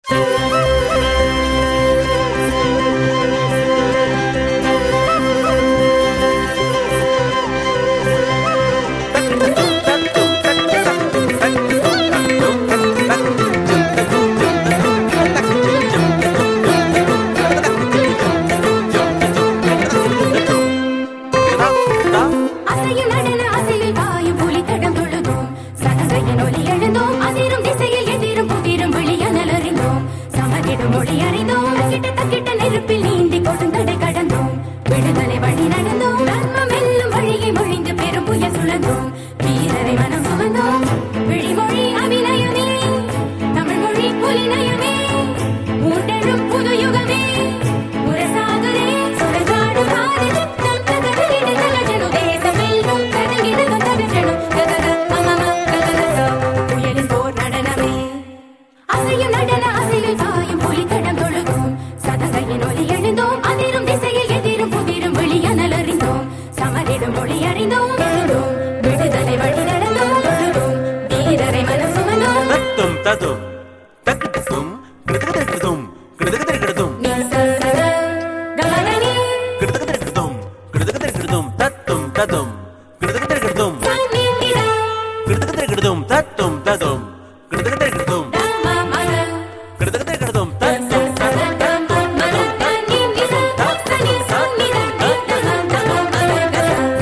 அசையும் நடன அசையில் பாயும் புலித்தடம் தொழுதோம் சதங்கையின் ஒலி எழுந்தோம் அதிரும் திசையில் எதிரும் புதிரும் விழியனல் அறிந்தோம் சமரிடும் மொழி அறிந்தோம் தக்கிட்ட தக்கிட்ட நெருப்பில் நீந்தி கொடுந்தடை கடந்தோம் விடுதலை வழி நடந்தோம் தர்மம் வெல்லும் வழியை மொழிந்து பெரும் புயல் சுழந்தோம் வீரரை மனம் சுமந்தோம் விழிமொழி அபிநயமே தமிழ் மொழி புலிநயமே ஊட்டெழும் புது யுகமே உரசாகுதே சுழகாடும் ஆதி சித்தம் தகதலிட தகஜனு தேசம் வெல்லும் தகங்கிட தகஜனு தகத அமம தகதச புயலின் போர் நடனமே அசையும் நடன அசையில் பாயும் புலித்தடம் தொழுதோம் சதங்கையின் ஒலி எழுந்தோம் அதிரும் திசையில் எதிரும் புதிரும் விழியனல் அறிந்தோம் சமரிடும் மொழி அறிந்தோம் எழுந்தோம் விடுதலை வழி நடந்தோம் தொழுதோம் வீரரை மனம் சுமந்தோம் தத்தும் ததும் தக்கிட்டதும் கிடதகிடதும் கிடதகிடதும் நிசசத கமனனி கிடதகிடதும் கிடதகிடதும் தத்தும் ததும் கிடதகிடதும் சந்நிதித கிடதகிடதும் தத்தும் ததும் கிடதகிடதும் தம்மமத கிடதகிடதும் தத்தும் ததும் தத்தும் ததும் தன்னிதித தக்சனி சந்நித நித்தகம் தமமத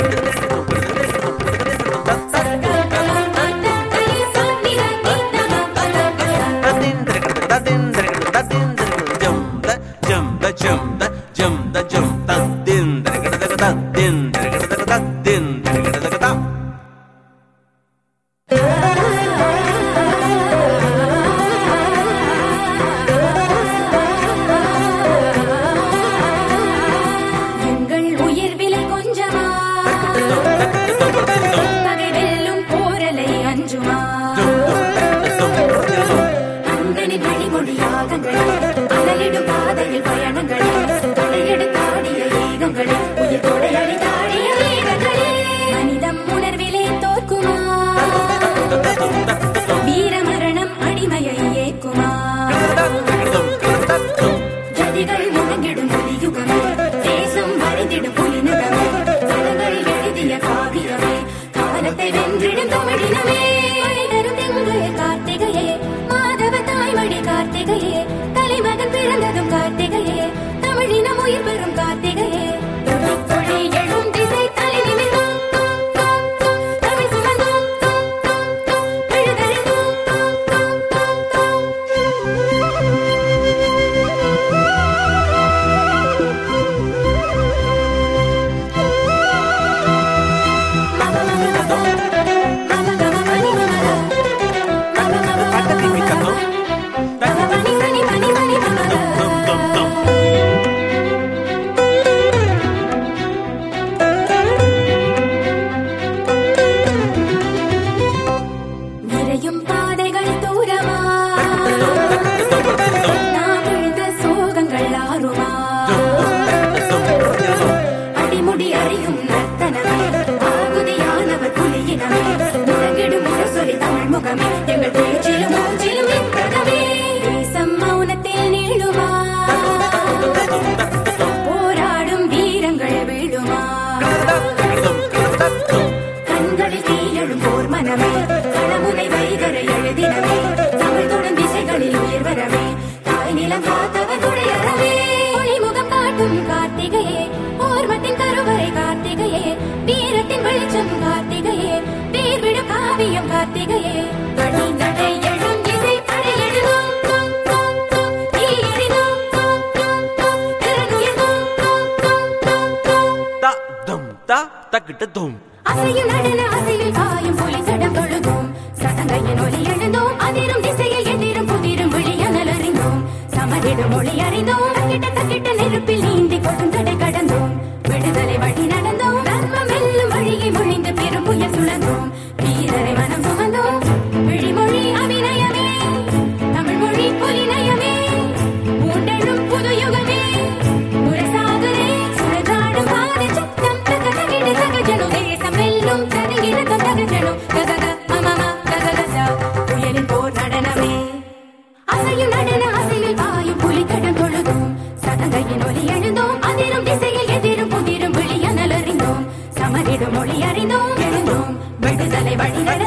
தத்தலி சந்நித நித்தகம் பதகத ததிந்திரகிட ததிந்திரகிட ததிந்திரகிட ஜம் த ஜம் த ஜம் த ஜம் த ஜம் ததிந்திரகிட தக ததிந்திரகிட தக ததிந்திரகிட தக தா எங்கள் உயிர் விலை கொஞ்சமா பகை வெல்லும் போரலை அஞ்சுமா அங்கனி வழிமொழி யாகங்களே அலையிடும் பாதையில் பயணங்களே தலையெடுத்தாடிய ஏகங்களே உயிர் கொடையடி தாடிய வேகங்களே மனிதம் உணர்விலே தோற்குமா வீர மரணம் அடிமையை ஏக்குமா ஜதிகள் முழங்கிடும் புலியுகமே தேசம் வரைந்திடும் புலிநகமே தலங்கள் எழுதிய காவியமே காலத்தை வென்றிடும் தமிழினமே மனிதரும் திங்கள் கார்த்திகையே மாதவ தாய்மொழி கார்த்திகையே தலைமகன் பிறந்ததும் கார்த்திகையே தமிழினம் உயிர் பெறும் கார்த்திகையே துடித்தொழி எழும் திசை தலை நிமிர்ந்தோம் தமிழ் சுமந்தோம் விடுதலை நிறையும் பாதைகள் தூரமா நாம் எழுத சோகங்கள் ஆறுமா அடிமுடி அறியும் நர்த்தனமே ஆகுதியானவர் புலியினமே முழங்கிடும் முரசொலி தமிழ் முகமே எங்கள் பேச்சிலும் மூச்சிலும் இன்பகமே தேசம் மௌனத்தில் நீளுமா போராடும் வீரங்கள் வீழுமா கண்களில் தீயழும் போர் மனமே களமுனை வைகரை எழுதினமே தமிழ் தொடும் திசைகளில் உயிர் வரவே தாய் நிலம் காத்தவர் துணையறவே ஒளிமுகம் காட்டும் கார்த்திகையே ஓர்மத்தின் கருவறை கார்த்திகையே வீரத்தின் வெளிச்சம் கார்த்திகையே பேர் விடும் காவியம் கார்த்திகையே கடிந்தடை எழும் இசை படையெழுதும் தொம் தொம் தொம் நீ எறிதும் தொம் தொம் தொம் திறனுயர்ந்தும் தொம் தொம் தொம் தொம் தா தம் தா தக்கிட்டதும் அசையும் நடன அசையில் பாயும் புலி சடம் தொழுதோம் சதங்கையின் ஒலி எழுந்தோம் அதிரும் திசையில் எதிரும் புதிரும் விழியனல் அறிந்தோம் சமரிடும் மொழி அறிந்தோம் தக்கிட்ட தக்கிட்ட நெருப்பில் நீந்தி கொடுந்தடை கடந்தோம் விடுதலை வழி நடந்தோம் தர்மம் வெல்லும் வழியை மொழிந்து பெரும் புயல் சுழந்தோம் வீரரை மனம் சுமந்தோம் விழிமொழி அபிநயமே தமிழ் மொழி புலிநயமே ஊண்டெழும் புது யுகமே உரசாகுதே சுழகாடும் பாதை சித்தம் தகதகிட தகஜனு தேசம் வெல்லும் தகங்கிட தகஜனு தகத அமம தகதச புயலின் போர் நடனமே அசையும் நடன அசையில் நடுவில் பாயும் புலிக்கடம் தொழுதோம் சதங்கையின் ஒலி எழுந்தோம் அதிரும் திசையில் எதிரும் புதிரும் விழியனல் அறிந்தோம் சமரிடும் மொழி அறிந்தோம் எழுந்தோம் விடுதலை வழி நடந்தோம்